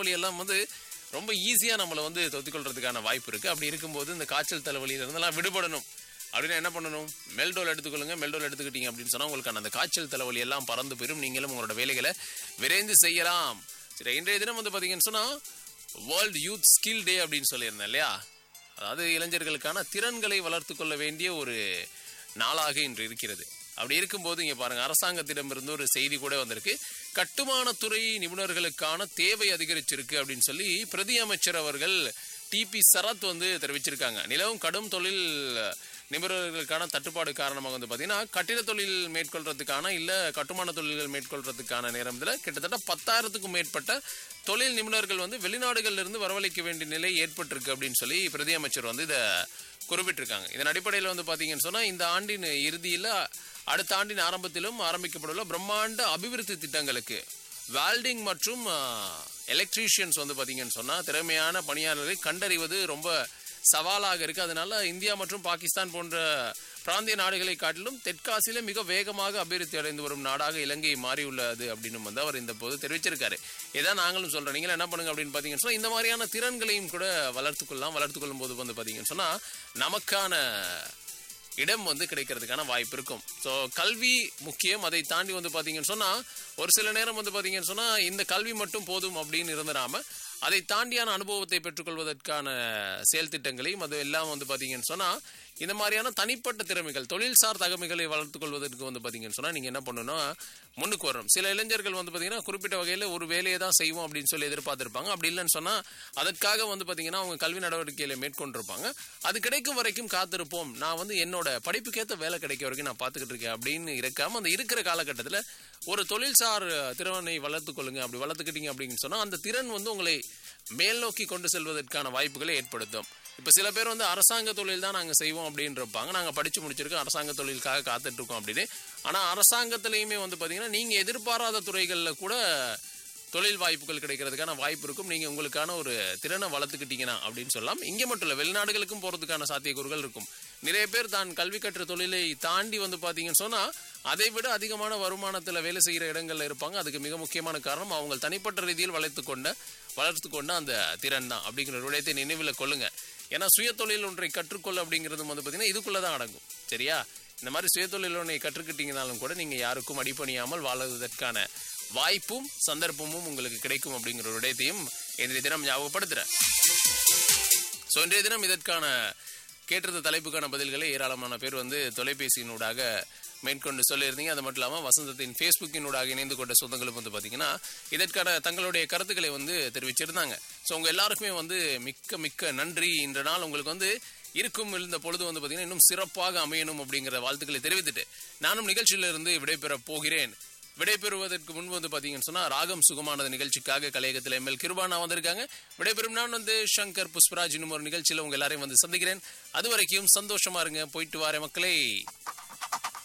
தலைவலி எல்லாம் வந்து ரொம்ப ஈஸியாக நம்மளை வந்து தொத்திக்கொள்றதுக்கான வாய்ப்பு இருக்குது அப்படி இருக்கும்போது இந்த காய்ச்சல் தலைவலியில இருந்தெல்லாம் விடுபடணும் அப்படின்னா என்ன பண்ணணும் மெல்டோல் எடுத்துக்கொள்ளுங்க மெல்டோல் எடுத்துக்கிட்டீங்க அப்படின்னு சொன்னால் உங்களுக்கான அந்த காய்ச்சல் தலைவலி எல்லாம் பறந்து பெறும் நீங்களும் உங்களோட வேலைகளை விரைந்து செய்யலாம் சரி இன்றைய தினம் வந்து பார்த்தீங்கன்னு சொன்னால் வேர்ல்டு யூத் ஸ்கில் டே அப்படின்னு சொல்லியிருந்தேன் இல்லையா அதாவது இளைஞர்களுக்கான திறன்களை வளர்த்து கொள்ள வேண்டிய ஒரு நாளாக இன்று இருக்கிறது அப்படி இருக்கும்போது இங்கே பாருங்க அரசாங்கத்திடமிருந்து ஒரு செய்தி கூட வந்திருக்கு கட்டுமானத்துறை நிபுணர்களுக்கான தேவை அதிகரிச்சிருக்கு அப்படின்னு சொல்லி பிரதி அமைச்சர் அவர்கள் டிபி சரத் வந்து தெரிவிச்சிருக்காங்க நிலவும் கடும் தொழில் நிபுணர்களுக்கான தட்டுப்பாடு காரணமாக வந்து பார்த்தீங்கன்னா கட்டிட தொழில் மேற்கொள்றதுக்கான இல்லை கட்டுமான தொழில்கள் மேற்கொள்றதுக்கான நேரத்தில் கிட்டத்தட்ட பத்தாயிரத்துக்கும் மேற்பட்ட தொழில் நிபுணர்கள் வந்து வெளிநாடுகள்ல இருந்து வரவழைக்க வேண்டிய நிலை ஏற்பட்டிருக்கு அப்படின்னு சொல்லி பிரதி அமைச்சர் வந்து இதை குறிப்பிட்டிருக்காங்க இதன் அடிப்படையில் வந்து பார்த்தீங்கன்னு சொன்னால் இந்த ஆண்டின் இறுதியில் அடுத்த ஆண்டின் ஆரம்பத்திலும் ஆரம்பிக்கப்பட்டுள்ள பிரம்மாண்ட அபிவிருத்தி திட்டங்களுக்கு வெல்டிங் மற்றும் எலக்ட்ரீஷியன்ஸ் வந்து பார்த்தீங்கன்னு சொன்னால் திறமையான பணியாளர்களை கண்டறிவது ரொம்ப சவாலாக இருக்குது அதனால இந்தியா மற்றும் பாகிஸ்தான் போன்ற பிராந்திய நாடுகளை காட்டிலும் தெற்காசியில மிக வேகமாக அபிவிருத்தி அடைந்து வரும் நாடாக இலங்கை மாறியுள்ளது அப்படின்னு வந்து அவர் இந்த போது தெரிவிச்சிருக்காரு இதான் நாங்களும் சொல்றோம் நீங்களும் என்ன பண்ணுங்க அப்படின்னு பார்த்தீங்கன்னு சொன்னா இந்த மாதிரியான திறன்களையும் கூட வளர்த்துக்கொள்ளலாம் வளர்த்து கொள்ளும் போது வந்து பார்த்தீங்கன்னு சொன்னா நமக்கான இடம் வந்து கிடைக்கிறதுக்கான வாய்ப்பு இருக்கும் ஸோ கல்வி முக்கியம் அதை தாண்டி வந்து பார்த்தீங்கன்னு சொன்னால் ஒரு சில நேரம் வந்து பார்த்தீங்கன்னு சொன்னால் இந்த கல்வி மட்டும் போதும் அப்படின்னு இருந்துடாம அதை தாண்டியான அனுபவத்தை பெற்றுக்கொள்வதற்கான செயல் திட்டங்களையும் அது எல்லாம் வந்து பார்த்தீங்கன்னு சொன்னால் இந்த மாதிரியான தனிப்பட்ட திறமைகள் தொழில்சார் தகமைகளை வளர்த்துக் கொள்வதற்கு வந்து பார்த்தீங்கன்னு சொன்னால் நீங்கள் என்ன பண்ணணும் முன்னுக்கு வரணும் சில இளைஞர்கள் வந்து பார்த்தீங்கன்னா குறிப்பிட்ட வகையில் ஒரு வேலையை தான் செய்வோம் அப்படின்னு சொல்லி எதிர்பார்த்துருப்பாங்க அப்படி இல்லைன்னு சொன்னால் அதற்காக வந்து பார்த்தீங்கன்னா அவங்க கல்வி நடவடிக்கைகளை மேற்கொண்டிருப்பாங்க அது கிடைக்கும் வரைக்கும் காத்திருப்போம் நான் வந்து என்னோட படிப்புக்கேற்ற வேலை கிடைக்க வரைக்கும் நான் பார்த்துக்கிட்டு இருக்கேன் அப்படின்னு இருக்காம அந்த இருக்கிற காலகட்டத்தில் ஒரு தொழில்சார் திறனை வளர்த்துக் கொள்ளுங்க அப்படி வளர்த்துக்கிட்டீங்க அப்படின்னு சொன்னால் அந்த திறன் வந்து உங்களை மேல் நோக்கி கொண்டு செல்வதற்கான வாய்ப்புகளை ஏற்படுத்தும் இப்போ சில பேர் வந்து அரசாங்க தொழில் தான் நாங்கள் செய்வோம் அப்படின்னு இருப்பாங்க நாங்கள் படித்து முடிச்சிருக்கோம் அரசாங்க தொழிலுக்காக காத்துட்டு இருக்கோம் அப்படின்னு ஆனால் அரசாங்கத்திலையுமே வந்து பார்த்தீங்கன்னா நீங்கள் எதிர்பாராத துறைகளில் கூட தொழில் வாய்ப்புகள் கிடைக்கிறதுக்கான வாய்ப்பு இருக்கும் நீங்கள் உங்களுக்கான ஒரு திறனை வளர்த்துக்கிட்டீங்கன்னா அப்படின்னு சொல்லலாம் இங்கே மட்டும் இல்லை வெளிநாடுகளுக்கும் போகிறதுக்கான சாத்தியக்கூறுகள் இருக்கும் நிறைய பேர் தான் கல்வி கற்ற தொழிலை தாண்டி வந்து பார்த்தீங்கன்னு சொன்னால் அதை விட அதிகமான வருமானத்தில் வேலை செய்கிற இடங்கள்ல இருப்பாங்க அதுக்கு மிக முக்கியமான காரணம் அவங்க தனிப்பட்ட ரீதியில் வளர்த்து கொண்ட வளர்த்து கொண்ட அந்த திறன் தான் அப்படிங்கிற ஒரு விடயத்தை நினைவில் கொள்ளுங்க ஏன்னா சுயதொழில் ஒன்றை கற்றுக்கொள்ள அப்படிங்கிறது வந்து பார்த்தீங்கன்னா இதுக்குள்ளே தான் அடங்கும் சரியா இந்த மாதிரி சுயதொழில் ஒன்றை கற்றுக்கிட்டீங்கனாலும் கூட நீங்கள் யாருக்கும் அடிப்பணியாமல் வாழ்வதற்கான வாய்ப்பும் சந்தர்ப்பமும் உங்களுக்கு கிடைக்கும் அப்படிங்கிற ஒரு விடயத்தையும் இன்றைய தினம் ஞாபகப்படுத்துகிறேன் ஸோ இன்றைய தினம் இதற்கான கேட்டிருந்த தலைப்புக்கான பதில்களை ஏராளமான பேர் வந்து தொலைபேசியினூடாக மேற்கொண்டு சொல்லியிருந்தீங்க அது மட்டும் இல்லாமல் வசந்தத்தின் ஃபேஸ்புக்கினூடாக இணைந்து கொண்ட சொந்தங்களும் வந்து பார்த்தீங்கன்னா இதற்கான தங்களுடைய கருத்துக்களை வந்து தெரிவிச்சிருந்தாங்க ஸோ உங்கள் எல்லாருக்குமே வந்து மிக்க மிக்க நன்றி இன்ற நாள் உங்களுக்கு வந்து இருக்கும் இருந்த பொழுது வந்து பார்த்தீங்கன்னா இன்னும் சிறப்பாக அமையணும் அப்படிங்கிற வாழ்த்துக்களை தெரிவித்துட்டு நானும் நிகழ்ச்சியிலிருந்து விடைபெற போகிறேன் விடைபெறுவதற்கு முன்பு வந்து பார்த்தீங்கன்னு சொன்னால் ராகம் சுகமானது நிகழ்ச்சிக்காக கலையகத்தில் எம்எல் கிருபானா வந்திருக்காங்க விடைபெறும் நான் வந்து சங்கர் புஷ்பராஜ் இன்னும் ஒரு நிகழ்ச்சியில் உங்க எல்லாரையும் வந்து சந்திக்கிறேன் அது வரைக்கும் சந்தோஷமா இருங்க போயிட்டு வாரேன் மக்களே